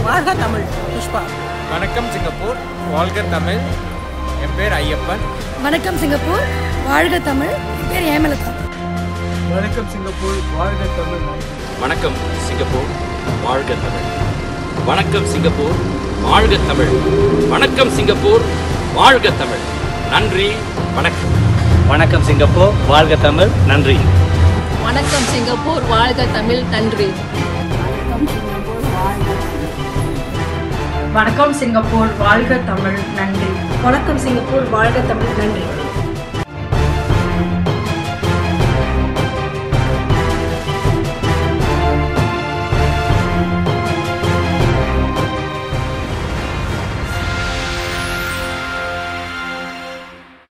வாழ்க தமிழ் புஷ்பா வணக்கம் சிங்கப்பூர் வாழ்க தமிழ் என் பேர் ஐயப்பன் வணக்கம் சிங்கப்பூர் வாழ்க தமிழ் என் பேர் ஏமலதா வணக்கம் சிங்கப்பூர் வாழ்க தமிழ் வணக்கம் சிங்கப்பூர் வாழ்க தமிழ் வணக்கம் சிங்கப்பூர் வாழ்க தமிழ் வணக்கம் சிங்கப்பூர் வாழ்க தமிழ் நன்றி வணக்கம் வணக்கம் சிங்கப்பூர் வாழ்க தமிழ் நன்றி வணக்கம் சிங்கப்பூர் வாழ்க தமிழ் நன்றி வணக்கம் சிங்கப்பூர் வாழ்க தமிழ் நன்றி வணக்கம் சிங்கப்பூர் வாழ்க தமிழ் நன்றி